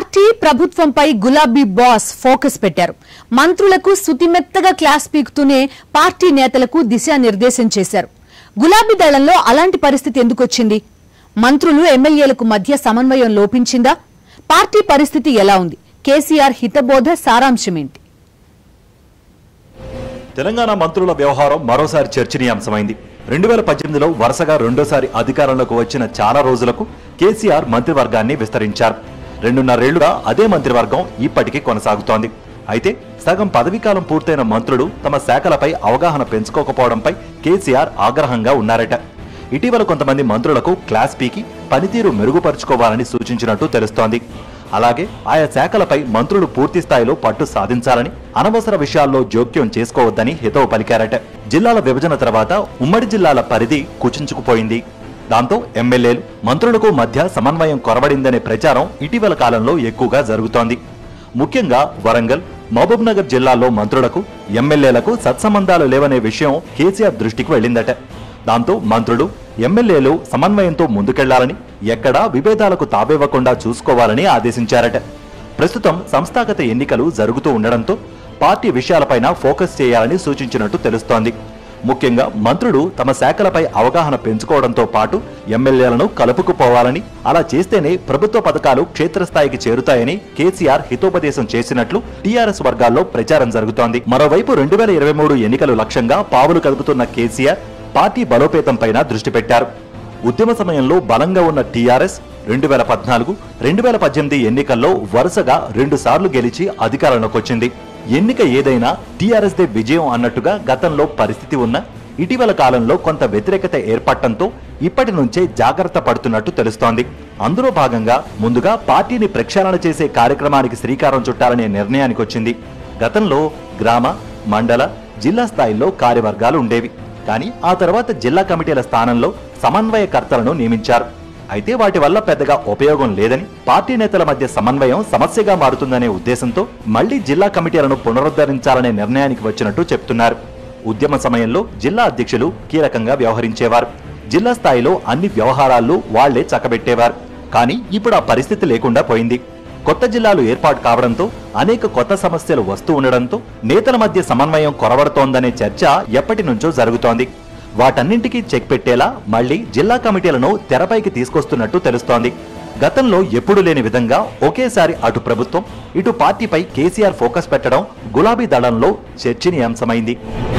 party ప్రభుత్వంపై గులాబీ boss focus పెట్టారు మంత్రులకు సుతిమెత్తగా క్లాస్ పీకుతూనే పార్టీ నేతలకు దిశానిర్దేశం చేశారు గులాబీ దళంలో అలాంటి పరిస్థితి ఎందుకు వచ్చింది మంత్రులు ఎమ్మెల్యేలకు మధ్య సమన్వయం లోపించిందా పార్టీ పరిస్థితి ఎలా ఉంది కేసీఆర్ హితబోధ సారాంశమేంటి తెలంగాణ మంత్రుల వ్యవహారం మరోసారి చర్చనీయాంశమైంది రెండు వేల పద్దెనిమిదిలో వరుసగా రెండోసారి అధికారంలోకి వచ్చిన చాలా రోజులకు కేసీఆర్ మంత్రివర్గాన్ని విస్తరించారు రెండున్నరేళ్లుగా అదే మంత్రివర్గం ఇప్పటికీ కొనసాగుతోంది అయితే సగం పదవీకాలం పూర్తయిన మంత్రులు తమ శాఖలపై అవగాహన పెంచుకోకపోవడంపై కేసీఆర్ ఆగ్రహంగా ఉన్నారట ఇటీవల కొంతమంది మంత్రులకు క్లాస్ పీకి పనితీరు మెరుగుపరుచుకోవాలని సూచించినట్టు తెలుస్తోంది అలాగే ఆయా శాఖలపై మంత్రులు పూర్తి స్థాయిలో పట్టు సాధించాలని అనవసర విషయాల్లో జోక్యం చేసుకోవద్దని హితవు పలికారట జిల్లాల విభజన తర్వాత ఉమ్మడి జిల్లాల పరిధి కుచించుకుపోయింది దాంతో ఎమ్మెల్యేలు మంత్రులకు మధ్య సమన్వయం కొరబడిందనే ప్రచారం ఇటీవల కాలంలో ఎక్కువగా జరుగుతోంది ముఖ్యంగా వరంగల్ మహబూబ్ నగర్ జిల్లాల్లో మంత్రులకు ఎమ్మెల్యేలకు సత్సంబంధాలు లేవనే విషయం కేసీఆర్ దృష్టికి వెళ్ళిందట దాంతో మంత్రులు ఎమ్మెల్యేలు సమన్వయంతో ముందుకెళ్లాలని ఎక్కడా విభేదాలకు తావివ్వకుండా చూసుకోవాలని ఆదేశించారట ప్రస్తుతం సంస్థాగత ఎన్నికలు జరుగుతూ ఉండడంతో పార్టీ విషయాలపైన ఫోకస్ చేయాలని సూచించినట్టు తెలుస్తోంది ముఖ్యంగా మంత్రులు తమ శాఖలపై అవగాహన పెంచుకోవడంతో పాటు ఎమ్మెల్యేలను కలుపుకుపోవాలని అలా చేస్తేనే ప్రభుత్వ పథకాలు క్షేత్రస్థాయికి చేరుతాయని కేసీఆర్ హితోపదేశం చేసినట్లు టీఆర్ఎస్ వర్గాల్లో ప్రచారం జరుగుతోంది మరోవైపు రెండు వేల ఇరవై మూడు ఎన్నికలు లక్ష్యంగా పావులు కదుపుతున్న కేసీఆర్ పార్టీ బలోపేతంపైన దృష్టి పెట్టారు ఉద్యమ సమయంలో బలంగా ఉన్న టీఆర్ఎస్ రెండు వేల పద్నాలుగు రెండు వేల పద్దెనిమిది ఎన్నికల్లో వరుసగా రెండు సార్లు గెలిచి అధికారంలోకి వచ్చింది ఎన్నిక ఏదైనా టీఆర్ఎస్ దే విజయం అన్నట్టుగా గతంలో పరిస్థితి ఉన్న ఇటీవల కాలంలో కొంత వ్యతిరేకత ఏర్పడటంతో ఇప్పటి నుంచే జాగ్రత్త పడుతున్నట్టు తెలుస్తోంది అందులో భాగంగా ముందుగా పార్టీని ప్రక్షాళన చేసే కార్యక్రమానికి శ్రీకారం చుట్టాలనే నిర్ణయానికి వచ్చింది గతంలో గ్రామ మండల జిల్లా స్థాయిలో కార్యవర్గాలు ఉండేవి కానీ ఆ తర్వాత జిల్లా కమిటీల స్థానంలో సమన్వయకర్తలను నియమించారు అయితే వాటి వల్ల పెద్దగా ఉపయోగం లేదని పార్టీ నేతల మధ్య సమన్వయం సమస్యగా మారుతుందనే ఉద్దేశంతో మళ్లీ జిల్లా కమిటీలను పునరుద్ధరించాలనే నిర్ణయానికి వచ్చినట్టు చెప్తున్నారు ఉద్యమ సమయంలో జిల్లా అధ్యక్షులు కీలకంగా వ్యవహరించేవారు జిల్లా స్థాయిలో అన్ని వ్యవహారాలు వాళ్లే చక్కబెట్టేవారు కానీ ఇప్పుడు ఆ పరిస్థితి లేకుండా పోయింది కొత్త జిల్లాలు ఏర్పాటు కావడంతో అనేక కొత్త సమస్యలు వస్తూ ఉండడంతో నేతల మధ్య సమన్వయం కొరవడుతోందనే చర్చ ఎప్పటి నుంచో జరుగుతోంది వాటన్నింటికీ చెక్ పెట్టేలా మళ్లీ జిల్లా కమిటీలను తెరపైకి తీసుకొస్తున్నట్టు తెలుస్తోంది గతంలో ఎప్పుడూ లేని విధంగా ఒకేసారి అటు ప్రభుత్వం ఇటు పార్టీపై కేసీఆర్ ఫోకస్ పెట్టడం గులాబీ దళంలో చర్చనీయాంశమైంది